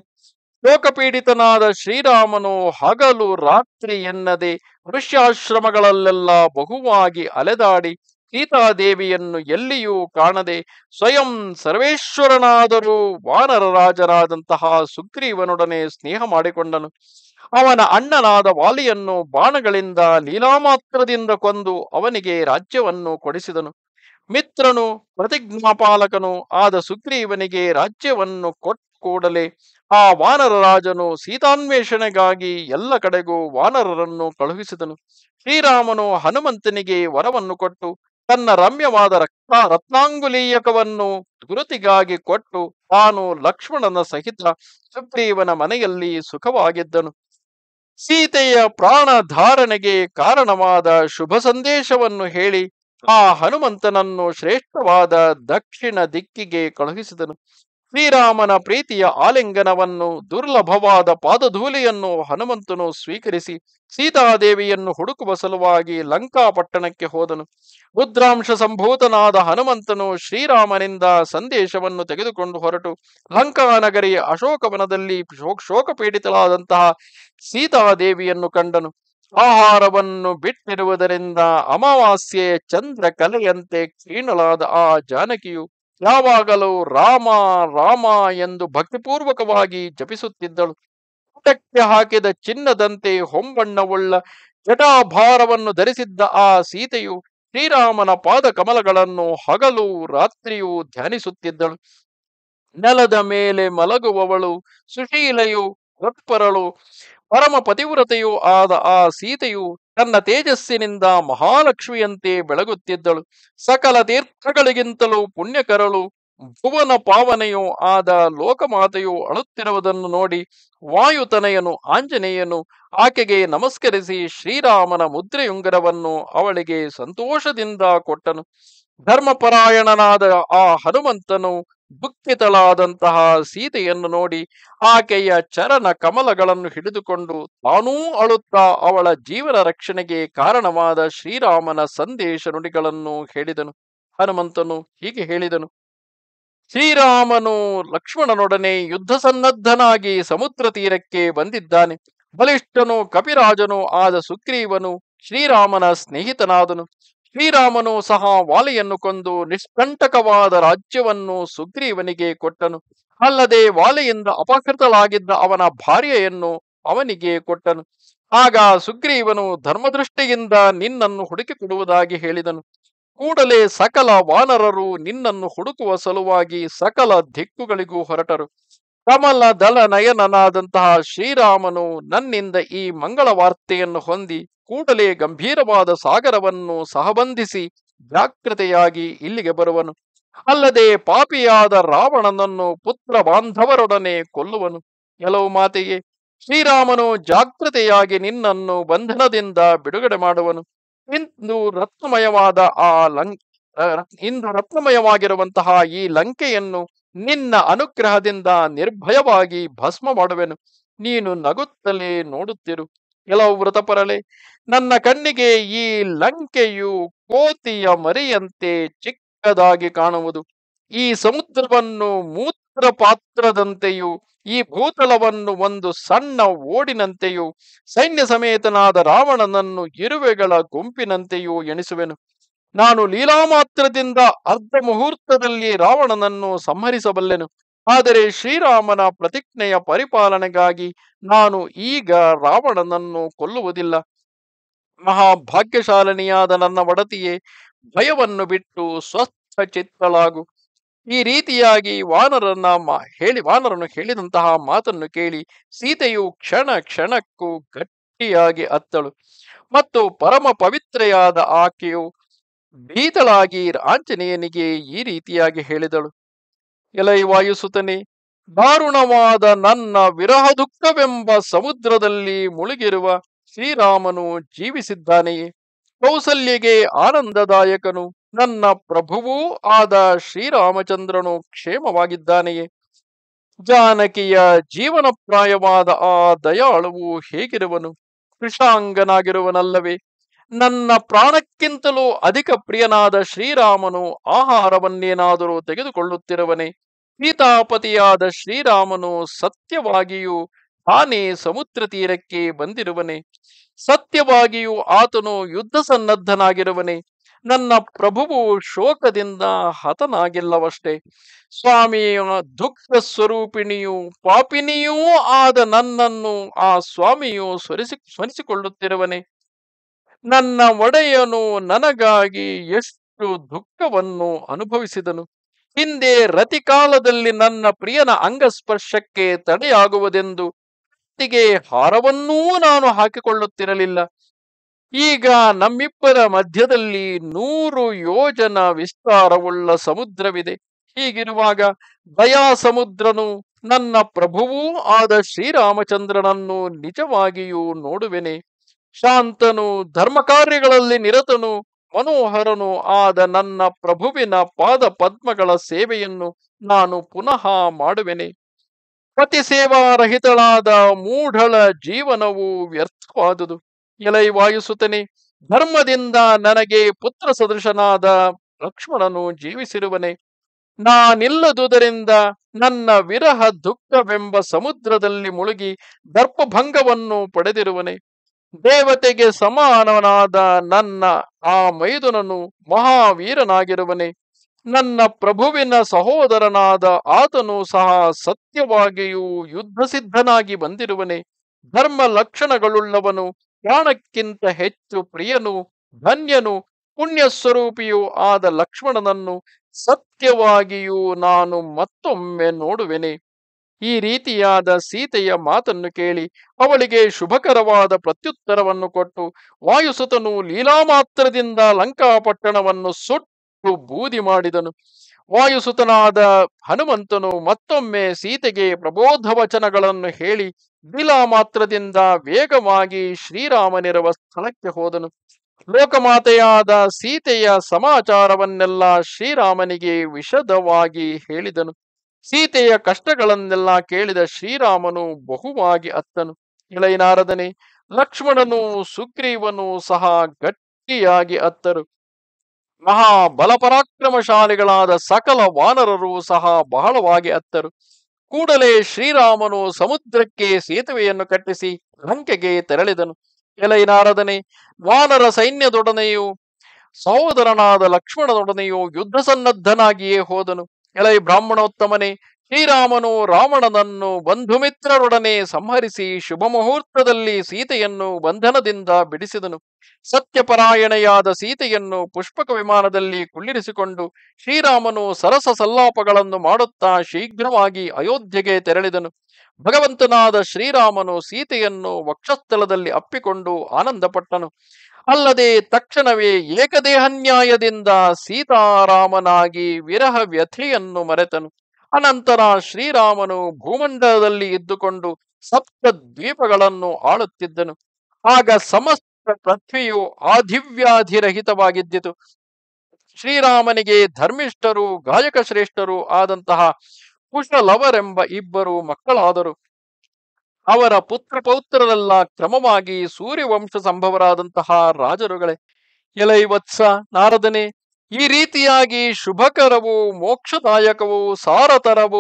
ಶೋಕಪೀಡಿತನಾದ ಶ್ರೀರಾಮನು ಹಗಲು ರಾತ್ರಿ ಎನ್ನದೆ ಋಷ್ಯಾಶ್ರಮಗಳಲ್ಲೆಲ್ಲ ಬಹುವಾಗಿ ಅಲೆದಾಡಿ ಸೀತಾದೇವಿಯನ್ನು ಎಲ್ಲಿಯೂ ಕಾಣದೆ ಸ್ವಯಂ ಸರ್ವೇಶ್ವರನಾದರೂ ವಾನರ ರಾಜರಾದಂತಹ ಸುಗ್ರೀವನೊಡನೆ ಸ್ನೇಹ ಮಾಡಿಕೊಂಡನು ಅವನ ಅಣ್ಣನಾದ ವಾಲಿಯನ್ನು ಬಾಣಗಳಿಂದ ಲೀಲಾಮಾತ್ರದಿಂದ ಕೊಂದು ಅವನಿಗೆ ರಾಜ್ಯವನ್ನು ಕೊಡಿಸಿದನು ಮಿತ್ರನು ಪ್ರತಿಜ್ಞಾಪಾಲಕನು ಆದ ಸುಗ್ರೀವನಿಗೆ ರಾಜ್ಯವನ್ನು ಕೊಟ್ಟ ಕೂಡಲೇ ಆ ವಾನರ ರಾಜನು ಸೀತಾನ್ವೇಷಣೆಗಾಗಿ ಎಲ್ಲ ಕಡೆಗೂ ವಾನರರನ್ನು ಕಳುಹಿಸಿದನು ಶ್ರೀರಾಮನು ಹನುಮಂತನಿಗೆ ವರವನ್ನು ಕೊಟ್ಟು ತನ್ನ ರಮ್ಯವಾದ ರಕ್ತ ರತ್ನಾಂಗುಲೀಯಕವನ್ನು ಗುರುತಿಗಾಗಿ ಕೊಟ್ಟು ತಾನು ಲಕ್ಷ್ಮಣನ ಸಹಿತ ಸುಗ್ರೀವನ ಮನೆಯಲ್ಲಿ ಸುಖವಾಗಿದ್ದನು ಸೀತೆಯ ಪ್ರಾಣ ಧಾರಣೆಗೆ ಕಾರಣವಾದ ಶುಭ ಸಂದೇಶವನ್ನು ಹೇಳಿ ಆ ಹನುಮಂತನನ್ನು ಶ್ರೇಷ್ಠವಾದ ದಕ್ಷಿಣ ದಿಕ್ಕಿಗೆ ಕಳುಹಿಸಿದನು ಶ್ರೀರಾಮನ ಪ್ರೀತಿಯ ಆಲಿಂಗನವನ್ನು ದುರ್ಲಭವಾದ ಪಾದಧೂಲಿಯನ್ನು ಹನುಮಂತನು ಸ್ವೀಕರಿಸಿ ಸೀತಾದೇವಿಯನ್ನು ಹುಡುಕುವ ಸಲುವಾಗಿ ಲಂಕಾಪಟ್ಟಣಕ್ಕೆ ಹೋದನು ರುದ್ರಾಂಶ ಸಂಭೂತನಾದ ಹನುಮಂತನು ಶ್ರೀರಾಮನಿಂದ ಸಂದೇಶವನ್ನು ತೆಗೆದುಕೊಂಡು ಹೊರಟು ಲಂಕಾನಗರಿಯ ಅಶೋಕವನದಲ್ಲಿ ಶೋಕ ಶೋಕಪೀಡಿತಳಾದಂತಹ ಸೀತಾದೇವಿಯನ್ನು ಕಂಡನು ಆಹಾರವನ್ನು ಬಿಟ್ಟಿರುವುದರಿಂದ ಅಮಾವಾಸ್ಯೆ ಚಂದ್ರ ಕಲೆಯಂತೆ ಕ್ಷೀಣಳಾದ ಆ ಜಾನಕಿಯು ಯಾವಾಗಲೂ ರಾಮ ರಾಮ ಎಂದು ಭಕ್ತಿಪೂರ್ವಕವಾಗಿ ಜಪಿಸುತ್ತಿದ್ದಳು ಊಟಕ್ಕೆ ಹಾಕಿದ ಚಿನ್ನದಂತೆ ಹೊಂಬಣ್ಣವುಳ್ಳ ಜಟಾಭಾರವನ್ನು ಧರಿಸಿದ್ದ ಆ ಸೀತೆಯು ಶ್ರೀರಾಮನ ಪಾದ ಕಮಲಗಳನ್ನು ಹಗಲು ರಾತ್ರಿಯೂ ಧ್ಯಾನಿಸುತ್ತಿದ್ದಳು ನೆಲದ ಮೇಲೆ ಮಲಗುವವಳು ಸುಶೀಲೆಯು ತತ್ಪರಳು ಪರಮ ಪತಿವ್ರತೆಯೂ ಆದ ಆ ಸೀತೆಯು ತನ್ನ ತೇಜಸ್ಸಿನಿಂದ ಮಹಾಲಕ್ಷ್ಮಿಯಂತೆ ಬೆಳಗುತ್ತಿದ್ದಳು ಸಕಲ ತೀರ್ಥಗಳಿಗಿಂತಲೂ ಪುಣ್ಯಕರಳು ಭುವನ ಪಾವನೆಯೂ ಆದ ಲೋಕಮಾತೆಯು ಅಳುತ್ತಿರುವುದನ್ನು ನೋಡಿ ವಾಯುತನಯನು ಆಂಜನೇಯನು ಆಕೆಗೆ ನಮಸ್ಕರಿಸಿ ಶ್ರೀರಾಮನ ಮುದ್ರೆಯುಂಗರವನ್ನು ಅವಳಿಗೆ ಸಂತೋಷದಿಂದ ಕೊಟ್ಟನು ಧರ್ಮಪರಾಯಣನಾದ ಆ ಹನುಮಂತನು ದುಃಖಿತಳಾದಂತಹ ಸೀತೆಯನ್ನು ನೋಡಿ ಆಕೆಯ ಚರಣ ಕಮಲಗಳನ್ನು ಹಿಡಿದುಕೊಂಡು ತಾನೂ ಅಳುತ್ತಾ ಅವಳ ಜೀವನ ರಕ್ಷಣೆಗೆ ಕಾರಣವಾದ ಶ್ರೀರಾಮನ ಸಂದೇಶ ನುಡಿಗಳನ್ನು ಹೇಳಿದನು ಹನುಮಂತನು ಹೀಗೆ ಹೇಳಿದನು ಶ್ರೀರಾಮನು ಲಕ್ಷ್ಮಣನೊಡನೆ ಯುದ್ಧ ಸನ್ನದ್ಧನಾಗಿ ಸಮುದ್ರ ತೀರಕ್ಕೆ ಬಂದಿದ್ದಾನೆ ಬಲಿಷ್ಠನು ಕಪಿರಾಜನು ಆದ ಸುಗ್ರೀವನು ಶ್ರೀರಾಮನ ಸ್ನೇಹಿತನಾದನು ಶ್ರೀರಾಮನು ಸಹ ವಾಲಿಯನ್ನು ಕೊಂದು ನಿಷ್ಕಂಟಕವಾದ ರಾಜ್ಯವನ್ನು ಸುಗ್ರೀವನಿಗೆ ಕೊಟ್ಟನು ಅಲ್ಲದೆ ವಾಲಿಯಿಂದ ಅಪಹೃತಳಾಗಿದ್ದ ಅವನ ಭಾರ್ಯೆಯನ್ನು ಅವನಿಗೆ ಕೊಟ್ಟನು ಆಗ ಸುಗ್ರೀವನು ಧರ್ಮದೃಷ್ಟಿಯಿಂದ ನಿನ್ನನ್ನು ಹುಡುಕಿಕೊಡುವುದಾಗಿ ಹೇಳಿದನು ಕೂಡಲೇ ಸಕಲ ವಾನರರು ನಿನ್ನನ್ನು ಹುಡುಕುವ ಸಲುವಾಗಿ ಸಕಲ ದಿಕ್ಕುಗಳಿಗೂ ಹೊರಟರು ಕಮಲ ದಳ ನಯನನಾದಂತಹ ಶ್ರೀರಾಮನು ನನ್ನಿಂದ ಈ ಮಂಗಳ ವಾರ್ತೆಯನ್ನು ಹೊಂದಿ ಕೂಡಲೇ ಗಂಭೀರವಾದ ಸಾಗರವನ್ನು ಸಹಬಂಧಿಸಿ ಜಾಗೃತೆಯಾಗಿ ಇಲ್ಲಿಗೆ ಬರುವನು ಅಲ್ಲದೆ ಪಾಪಿಯಾದ ರಾವಣನನ್ನು ಪುತ್ರ ಬಾಂಧವರೊಡನೆ ಕೊಲ್ಲುವನು ಕೆಲವು ಮಾತೆಗೆ ಶ್ರೀರಾಮನು ಜಾಗೃತೆಯಾಗಿ ನಿನ್ನನ್ನು ಬಂಧನದಿಂದ ಬಿಡುಗಡೆ ಮಾಡುವನು ಇಂದು ರತ್ನಮಯವಾದ ಆ ಲಂಕ್ ಇಂದು ರತ್ನಮಯವಾಗಿರುವಂತಹ ಈ ಲಂಕೆಯನ್ನು ನಿನ್ನ ಅನುಗ್ರಹದಿಂದ ನಿರ್ಭಯವಾಗಿ ಭಸ್ಮ ಮಾಡುವೆನು ನೀನು ನಗುತ್ತಲೇ ನೋಡುತ್ತಿರು ಕೆಲವು ವೃತಪರಳೆ ನನ್ನ ಕಣ್ಣಿಗೆ ಈ ಲಂಕೆಯು ಕೋತಿಯ ಮರಿಯಂತೆ ಚಿಕ್ಕದಾಗಿ ಕಾಣುವುದು ಈ ಸಮುದ್ರವನ್ನು ಮೂತ್ರ ಪಾತ್ರದಂತೆಯೂ ಈ ಭೂತಲವನ್ನು ಒಂದು ಸಣ್ಣ ಓಡಿನಂತೆಯೂ ಸೈನ್ಯ ಸಮೇತನಾದ ರಾವಣನನ್ನು ಇರುವೆಗಳ ಗುಂಪಿನಂತೆಯೂ ಎಣಿಸುವೆನು ನಾನು ಲೀಲಾಮಾತ್ರದಿಂದ ಅರ್ಧ ಮುಹೂರ್ತದಲ್ಲಿ ರಾವಣನನ್ನು ಸಂಹರಿಸಬಲ್ಲೆನು ಆದರೆ ಶ್ರೀರಾಮನ ಪ್ರತಿಜ್ಞೆಯ ಪರಿಪಾಲನೆಗಾಗಿ ನಾನು ಈಗ ರಾವಣನನ್ನು ಕೊಲ್ಲುವುದಿಲ್ಲ ಮಹಾಭಾಗ್ಯಶಾಲಿನಿಯಾದ ನನ್ನ ಒಡತಿಯೇ ಭಯವನ್ನು ಬಿಟ್ಟು ಸ್ವಸ್ಥ ಚಿತ್ತಳಾಗು ಈ ರೀತಿಯಾಗಿ ವಾನರನ್ನ ಮಾ- ಹೇಳಿ ವಾನರನು ಹೇಳಿದಂತಹ ಮಾತನ್ನು ಕೇಳಿ ಸೀತೆಯು ಕ್ಷಣ ಕ್ಷಣಕ್ಕೂ ಗಟ್ಟಿಯಾಗಿ ಅತ್ತಳು ಮತ್ತು ಪರಮ ಪವಿತ್ರೆಯಾದ ಆಕೆಯು ಭೀತಳಾಗಿ ಆಂಜನೇಯನಿಗೆ ಈ ರೀತಿಯಾಗಿ ಹೇಳಿದಳು ಎಲೈ ವಾಯುಸುತನೆ ದಾರುಣವಾದ ನನ್ನ ವಿರಹ ದುಃಖವೆಂಬ ಸಮುದ್ರದಲ್ಲಿ ಮುಳುಗಿರುವ ಶ್ರೀರಾಮನು ಜೀವಿಸಿದ್ದಾನೆಯೇ ಕೌಸಲ್ಯಗೆ ಆನಂದದಾಯಕನು ನನ್ನ ಪ್ರಭುವೂ ಆದ ಶ್ರೀರಾಮಚಂದ್ರನು ಕ್ಷೇಮವಾಗಿದ್ದಾನೆಯೇ ಜಾನಕಿಯ ಜೀವನಪ್ರಾಯವಾದ ಆ ದಯಾಳುವು ಹೇಗಿರುವನು ಕೃಷಾಂಗನಾಗಿರುವನಲ್ಲವೇ ನನ್ನ ಪ್ರಾಣಕ್ಕಿಂತಲೂ ಅಧಿಕ ಪ್ರಿಯನಾದ ಶ್ರೀರಾಮನು ಆಹಾರವನ್ನೇನಾದರೂ ತೆಗೆದುಕೊಳ್ಳುತ್ತಿರುವನೆ ಸೀತಾಪತಿಯಾದ ಶ್ರೀರಾಮನು ಸತ್ಯವಾಗಿಯೂ ತಾನೇ ಸಮುದ್ರ ತೀರಕ್ಕೆ ಬಂದಿರುವನೆ ಸತ್ಯವಾಗಿಯೂ ಆತನು ಯುದ್ಧ ಸನ್ನದ್ಧನಾಗಿರುವನೆ ನನ್ನ ಪ್ರಭುವು ಶೋಕದಿಂದ ಹತನಾಗಿಲ್ಲವಷ್ಟೇ ಸ್ವಾಮಿಯ ದುಃಖ ಸ್ವರೂಪಿಣಿಯೂ ಪಾಪಿನಿಯೂ ಆದ ನನ್ನನ್ನು ಆ ಸ್ವಾಮಿಯು ಸ್ಮರಿಸಿ ಸ್ಮರಿಸಿಕೊಳ್ಳುತ್ತಿರುವನೆ ನನ್ನ ಒಡೆಯನು ನನಗಾಗಿ ಎಷ್ಟು ದುಃಖವನ್ನು ಅನುಭವಿಸಿದನು ಹಿಂದೆ ರತಿಕಾಲದಲ್ಲಿ ನನ್ನ ಪ್ರಿಯನ ಅಂಗಸ್ಪರ್ಶಕ್ಕೆ ತಡೆಯಾಗುವುದೆಂದು ಕತ್ತಿಗೆ ಹಾರವನ್ನೂ ನಾನು ಹಾಕಿಕೊಳ್ಳುತ್ತಿರಲಿಲ್ಲ ಈಗ ನಮ್ಮಿಬ್ಬರ ಮಧ್ಯದಲ್ಲಿ ನೂರು ಯೋಜನ ವಿಸ್ತಾರವುಳ್ಳ ಸಮುದ್ರವಿದೆ ಹೀಗಿರುವಾಗ ದಯಾ ಸಮುದ್ರನು ನನ್ನ ಪ್ರಭುವೂ ಆದ ಶ್ರೀರಾಮಚಂದ್ರನನ್ನು ನಿಜವಾಗಿಯೂ ನೋಡುವೆನೆ ಶಾಂತನು ಧರ್ಮ ಕಾರ್ಯಗಳಲ್ಲಿ ನಿರತನು ಮನೋಹರನು ಆದ ನನ್ನ ಪ್ರಭುವಿನ ಪಾದ ಪದ್ಮಗಳ ಸೇವೆಯನ್ನು ನಾನು ಪುನಃ ಮಾಡುವೆನೆ ಪತಿ ಸೇವಾರಹಿತಳಾದ ಮೂಢಳ ಜೀವನವು ವ್ಯರ್ಥವಾದುದು ಎಲೈ ವಾಯುಸುತನೆ ಧರ್ಮದಿಂದ ನನಗೆ ಪುತ್ರ ಸದೃಶನಾದ ಲಕ್ಷ್ಮಣನು ಜೀವಿಸಿರುವನೆ ನಾನಿಲ್ಲದುದರಿಂದ ನನ್ನ ವಿರಹ ದುಃಖವೆಂಬ ಸಮುದ್ರದಲ್ಲಿ ಮುಳುಗಿ ದರ್ಪಭಂಗವನ್ನು ಪಡೆದಿರುವನೆ ದೇವತೆಗೆ ಸಮಾನನಾದ ನನ್ನ ಆ ಮೈದುನನು ಮಹಾವೀರನಾಗಿರುವನೆ ನನ್ನ ಪ್ರಭುವಿನ ಸಹೋದರನಾದ ಆತನು ಸಹ ಸತ್ಯವಾಗಿಯೂ ಯುದ್ಧಸಿದ್ಧನಾಗಿ ಬಂದಿರುವನೆ ಧರ್ಮ ಲಕ್ಷಣಗಳುಳ್ಳವನು ಪ್ರಾಣಕ್ಕಿಂತ ಹೆಚ್ಚು ಪ್ರಿಯನು ಧನ್ಯನು ಪುಣ್ಯ ಸ್ವರೂಪಿಯೂ ಆದ ಲಕ್ಷ್ಮಣನನ್ನು ಸತ್ಯವಾಗಿಯೂ ನಾನು ಮತ್ತೊಮ್ಮೆ ನೋಡುವೆನೆ ಈ ರೀತಿಯಾದ ಸೀತೆಯ ಮಾತನ್ನು ಕೇಳಿ ಅವಳಿಗೆ ಶುಭಕರವಾದ ಪ್ರತ್ಯುತ್ತರವನ್ನು ಕೊಟ್ಟು ವಾಯುಸುತನು ಲೀಲಾಮಾತ್ರದಿಂದ ಲಂಕಾಪಟ್ಟಣವನ್ನು ಸುಟ್ಟು ಬೂದಿ ಮಾಡಿದನು ವಾಯುಸುತನಾದ ಹನುಮಂತನು ಮತ್ತೊಮ್ಮೆ ಸೀತೆಗೆ ಪ್ರಬೋಧ ವಚನಗಳನ್ನು ಹೇಳಿ ಲೀಲಾ ಮಾತ್ರದಿಂದ ವೇಗವಾಗಿ ಶ್ರೀರಾಮನಿರುವ ಸ್ಥಳಕ್ಕೆ ಹೋದನು ಲೋಕಮಾತೆಯಾದ ಸೀತೆಯ ಸಮಾಚಾರವನ್ನೆಲ್ಲ ಶ್ರೀರಾಮನಿಗೆ ವಿಶದವಾಗಿ ಹೇಳಿದನು ಸೀತೆಯ ಕಷ್ಟಗಳನ್ನೆಲ್ಲ ಕೇಳಿದ ಶ್ರೀರಾಮನು ಬಹುವಾಗಿ ಅತ್ತನು ಇಳೆಯನಾರದನೆ ಲಕ್ಷ್ಮಣನು ಸುಗ್ರೀವನು ಸಹ ಗಟ್ಟಿಯಾಗಿ ಅತ್ತರು ಮಹಾ ಬಲಪರಾಕ್ರಮಶಾಲಿಗಳಾದ ಸಕಲ ವಾನರರು ಸಹ ಬಹಳವಾಗಿ ಅತ್ತರು ಕೂಡಲೇ ಶ್ರೀರಾಮನು ಸಮುದ್ರಕ್ಕೆ ಸೇತುವೆಯನ್ನು ಕಟ್ಟಿಸಿ ಲಂಕೆಗೆ ತೆರಳಿದನು ಎಲೈನಾರದನೆ ವಾನರ ಸೈನ್ಯದೊಡನೆಯೂ ಸಹೋದರನಾದ ಲಕ್ಷ್ಮಣನೊಡನೆಯೂ ಯುದ್ಧ ಸನ್ನದ್ಧನಾಗಿಯೇ ಹೋದನು ಎಲೈ ಬ್ರಾಹ್ಮಣೋತ್ತಮನೆ ಶ್ರೀರಾಮನು ರಾವಣನನ್ನು ಬಂಧುಮಿತ್ರರೊಡನೆ ಸಂಹರಿಸಿ ಶುಭ ಮುಹೂರ್ತದಲ್ಲಿ ಸೀತೆಯನ್ನು ಬಂಧನದಿಂದ ಬಿಡಿಸಿದನು ಸತ್ಯಪರಾಯಣೆಯಾದ ಸೀತೆಯನ್ನು ಪುಷ್ಪಕ ವಿಮಾನದಲ್ಲಿ ಕುಳ್ಳಿರಿಸಿಕೊಂಡು ಶ್ರೀರಾಮನು ಸರಸ ಸಲ್ಲಾಪಗಳನ್ನು ಮಾಡುತ್ತಾ ಶೀಘ್ರವಾಗಿ ಅಯೋಧ್ಯೆಗೆ ತೆರಳಿದನು ಭಗವಂತನಾದ ಶ್ರೀರಾಮನು ಸೀತೆಯನ್ನು ವಕ್ಷಸ್ಥಲದಲ್ಲಿ ಅಪ್ಪಿಕೊಂಡು ಆನಂದಪಟ್ಟನು ಅಲ್ಲದೆ ತಕ್ಷಣವೇ ಏಕದೇಹನ್ಯಾಯದಿಂದ ಸೀತಾರಾಮನಾಗಿ ವಿರಹ ವ್ಯಥೆಯನ್ನು ಮರೆತನು ಅನಂತರ ಶ್ರೀರಾಮನು ಭೂಮಂಡಲದಲ್ಲಿ ಇದ್ದುಕೊಂಡು ಸಪ್ತ ದ್ವೀಪಗಳನ್ನು ಆಳುತ್ತಿದ್ದನು ಆಗ ಸಮಸ್ತ ಪೃಥ್ವಿಯು ಆಧಿವ್ಯಾಧಿರಹಿತವಾಗಿದ್ದಿತು ಶ್ರೀರಾಮನಿಗೆ ಧರ್ಮಿಷ್ಠರು ಗಾಯಕ ಶ್ರೇಷ್ಠರು ಆದಂತಹ ಕುಶಲವರೆಂಬ ಇಬ್ಬರು ಮಕ್ಕಳಾದರು ಅವರ ಪುತ್ರ ಪೌತ್ರರೆಲ್ಲ ಕ್ರಮವಾಗಿ ಸೂರ್ಯವಂಶ ಸಂಭವರಾದಂತಹ ರಾಜರುಗಳೇ ಎಲೈ ವತ್ಸ ನಾರದನೆ ಈ ರೀತಿಯಾಗಿ ಶುಭಕರವೂ ಮೋಕ್ಷದಾಯಕವೂ ಸಾರತರವೂ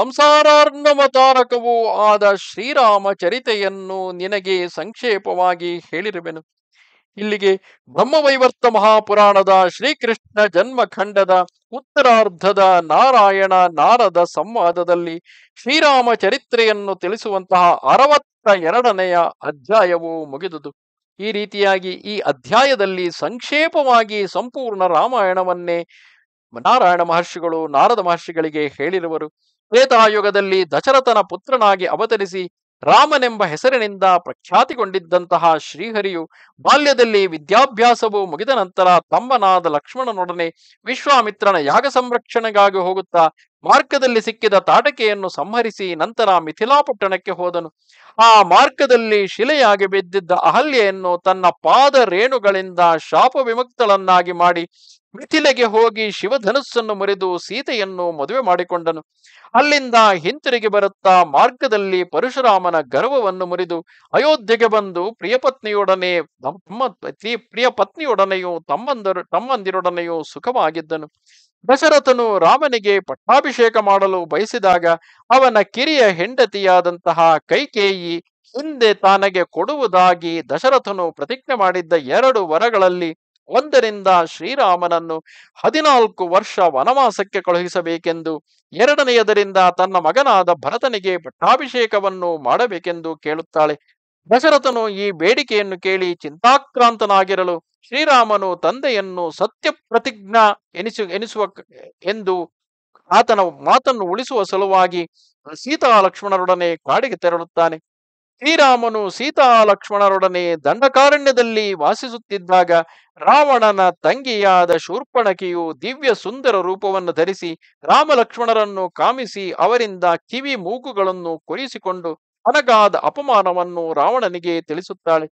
ಸಂಸಾರಾರ್ಣವತಾರಕವೂ ಆದ ಶ್ರೀರಾಮ ಚರಿತೆಯನ್ನು ನಿನಗೆ ಸಂಕ್ಷೇಪವಾಗಿ ಹೇಳಿರುವೆನು ಇಲ್ಲಿಗೆ ಬ್ರಹ್ಮವೈವರ್ತ ಮಹಾಪುರಾಣದ ಶ್ರೀಕೃಷ್ಣ ಜನ್ಮಖಂಡದ ಉತ್ತರಾರ್ಧದ ನಾರಾಯಣ ನಾರದ ಸಂವಾದದಲ್ಲಿ ಶ್ರೀರಾಮ ಚರಿತ್ರೆಯನ್ನು ತಿಳಿಸುವಂತಹ ಅರವತ್ತ ಎರಡನೆಯ ಅಧ್ಯಾಯವು ಮುಗಿದುದು ಈ ರೀತಿಯಾಗಿ ಈ ಅಧ್ಯಾಯದಲ್ಲಿ ಸಂಕ್ಷೇಪವಾಗಿ ಸಂಪೂರ್ಣ ರಾಮಾಯಣವನ್ನೇ ನಾರಾಯಣ ಮಹರ್ಷಿಗಳು ನಾರದ ಮಹರ್ಷಿಗಳಿಗೆ ಹೇಳಿರುವರು ತ್ರೇತಾಯುಗದಲ್ಲಿ ದಶರಥನ ಪುತ್ರನಾಗಿ ಅವತರಿಸಿ ರಾಮನೆಂಬ ಹೆಸರಿನಿಂದ ಪ್ರಖ್ಯಾತಿಗೊಂಡಿದ್ದಂತಹ ಶ್ರೀಹರಿಯು ಬಾಲ್ಯದಲ್ಲಿ ವಿದ್ಯಾಭ್ಯಾಸವು ಮುಗಿದ ನಂತರ ತಮ್ಮನಾದ ಲಕ್ಷ್ಮಣನೊಡನೆ ವಿಶ್ವಾಮಿತ್ರನ ಯಾಗ ಸಂರಕ್ಷಣೆಗಾಗಿ ಹೋಗುತ್ತಾ ಮಾರ್ಗದಲ್ಲಿ ಸಿಕ್ಕಿದ ತಾಟಕೆಯನ್ನು ಸಂಹರಿಸಿ ನಂತರ ಮಿಥಿಲಾಪಟ್ಟಣಕ್ಕೆ ಹೋದನು ಆ ಮಾರ್ಗದಲ್ಲಿ ಶಿಲೆಯಾಗಿ ಬಿದ್ದಿದ್ದ ಅಹಲ್ಯೆಯನ್ನು ತನ್ನ ಪಾದ ರೇಣುಗಳಿಂದ ಶಾಪ ವಿಮುಕ್ತಳನ್ನಾಗಿ ಮಾಡಿ ಮಿಥಿಲೆಗೆ ಹೋಗಿ ಶಿವಧನುಸ್ಸನ್ನು ಮುರಿದು ಸೀತೆಯನ್ನು ಮದುವೆ ಮಾಡಿಕೊಂಡನು ಅಲ್ಲಿಂದ ಹಿಂತಿರುಗಿ ಬರುತ್ತಾ ಮಾರ್ಗದಲ್ಲಿ ಪರಶುರಾಮನ ಗರ್ವವನ್ನು ಮುರಿದು ಅಯೋಧ್ಯೆಗೆ ಬಂದು ಪ್ರಿಯಪತ್ನಿಯೊಡನೆ ತಮ್ಮ ಪ್ರಿಯ ಪತ್ನಿಯೊಡನೆಯೂ ತಮ್ಮಂದರು ತಮ್ಮಂದಿರೊಡನೆಯೂ ಸುಖವಾಗಿದ್ದನು ದಶರಥನು ರಾಮನಿಗೆ ಪಟ್ಟಾಭಿಷೇಕ ಮಾಡಲು ಬಯಸಿದಾಗ ಅವನ ಕಿರಿಯ ಹೆಂಡತಿಯಾದಂತಹ ಕೈಕೇಯಿ ಹಿಂದೆ ತಾನಗೆ ಕೊಡುವುದಾಗಿ ದಶರಥನು ಪ್ರತಿಜ್ಞೆ ಮಾಡಿದ್ದ ಎರಡು ವರಗಳಲ್ಲಿ ಒಂದರಿಂದ ಶ್ರೀರಾಮನನ್ನು ಹದಿನಾಲ್ಕು ವರ್ಷ ವನವಾಸಕ್ಕೆ ಕಳುಹಿಸಬೇಕೆಂದು ಎರಡನೆಯದರಿಂದ ತನ್ನ ಮಗನಾದ ಭರತನಿಗೆ ಪಟ್ಟಾಭಿಷೇಕವನ್ನು ಮಾಡಬೇಕೆಂದು ಕೇಳುತ್ತಾಳೆ ದಶರಥನು ಈ ಬೇಡಿಕೆಯನ್ನು ಕೇಳಿ ಚಿಂತಾಕ್ರಾಂತನಾಗಿರಲು ಶ್ರೀರಾಮನು ತಂದೆಯನ್ನು ಸತ್ಯ ಪ್ರತಿಜ್ಞಾ ಎನಿಸು ಎನಿಸುವ ಎಂದು ಆತನ ಮಾತನ್ನು ಉಳಿಸುವ ಸಲುವಾಗಿ ಸೀತಾ ಲಕ್ಷ್ಮಣರೊಡನೆ ಕಾಡಿಗೆ ತೆರಳುತ್ತಾನೆ ಶ್ರೀರಾಮನು ಸೀತಾ ಲಕ್ಷ್ಮಣರೊಡನೆ ದಂಡಕಾರಣ್ಯದಲ್ಲಿ ವಾಸಿಸುತ್ತಿದ್ದಾಗ ರಾವಣನ ತಂಗಿಯಾದ ಶೂರ್ಪಣಕಿಯು ದಿವ್ಯ ಸುಂದರ ರೂಪವನ್ನು ಧರಿಸಿ ರಾಮ ಲಕ್ಷ್ಮಣರನ್ನು ಕಾಮಿಸಿ ಅವರಿಂದ ಕಿವಿ ಮೂಗುಗಳನ್ನು ಕೊರಿಸಿಕೊಂಡು ಅನಗಾದ ಅಪಮಾನವನ್ನು ರಾವಣನಿಗೆ ತಿಳಿಸುತ್ತಾಳೆ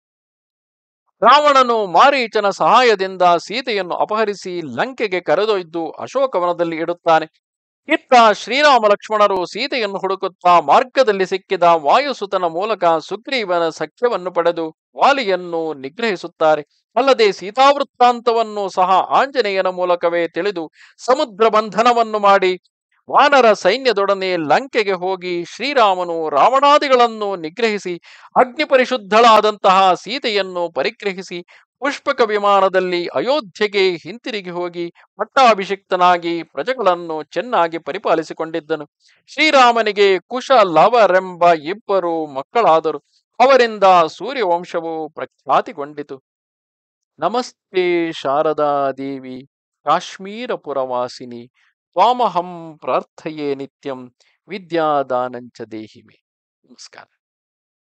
ರಾವಣನು ಮಾರೀಚನ ಸಹಾಯದಿಂದ ಸೀತೆಯನ್ನು ಅಪಹರಿಸಿ ಲಂಕೆಗೆ ಕರೆದೊಯ್ದು ಅಶೋಕವನದಲ್ಲಿ ಇಡುತ್ತಾನೆ ಇತ್ತ ಶ್ರೀರಾಮ ಲಕ್ಷ್ಮಣರು ಸೀತೆಯನ್ನು ಹುಡುಕುತ್ತಾ ಮಾರ್ಗದಲ್ಲಿ ಸಿಕ್ಕಿದ ವಾಯುಸುತನ ಮೂಲಕ ಸುಗ್ರೀವನ ಸಖ್ಯವನ್ನು ಪಡೆದು ವಾಲಿಯನ್ನು ನಿಗ್ರಹಿಸುತ್ತಾರೆ ಅಲ್ಲದೆ ಸೀತಾವೃತ್ತಾಂತವನ್ನು ಸಹ ಆಂಜನೇಯನ ಮೂಲಕವೇ ತಿಳಿದು ಸಮುದ್ರ ಬಂಧನವನ್ನು ಮಾಡಿ ವಾನರ ಸೈನ್ಯದೊಡನೆ ಲಂಕೆಗೆ ಹೋಗಿ ಶ್ರೀರಾಮನು ರಾವಣಾದಿಗಳನ್ನು ನಿಗ್ರಹಿಸಿ ಅಗ್ನಿ ಪರಿಶುದ್ಧಳಾದಂತಹ ಸೀತೆಯನ್ನು ಪರಿಗ್ರಹಿಸಿ ಪುಷ್ಪಕ ವಿಮಾನದಲ್ಲಿ ಅಯೋಧ್ಯೆಗೆ ಹಿಂತಿರುಗಿ ಹೋಗಿ ಪಟ್ಟಾಭಿಷಿಕ್ತನಾಗಿ ಪ್ರಜೆಗಳನ್ನು ಚೆನ್ನಾಗಿ ಪರಿಪಾಲಿಸಿಕೊಂಡಿದ್ದನು ಶ್ರೀರಾಮನಿಗೆ ಕುಶ ಲವರೆಂಬ ಇಬ್ಬರು ಮಕ್ಕಳಾದರು ಅವರಿಂದ ಸೂರ್ಯವಂಶವು ಪ್ರಖ್ಯಾತಿಗೊಂಡಿತು ನಮಸ್ತೆ ಶಾರದಾ ದೇವಿ ಕಾಶ್ಮೀರ ಪುರವಾಸಿನಿ ತ್ವಾಮಹಂ ಪ್ರಾರ್ಥಯೇ ನಿತ್ಯಂ ವಿದ್ಯಾದಾನಂಚ ದೇಹಿಮೆ ನಮಸ್ಕಾರ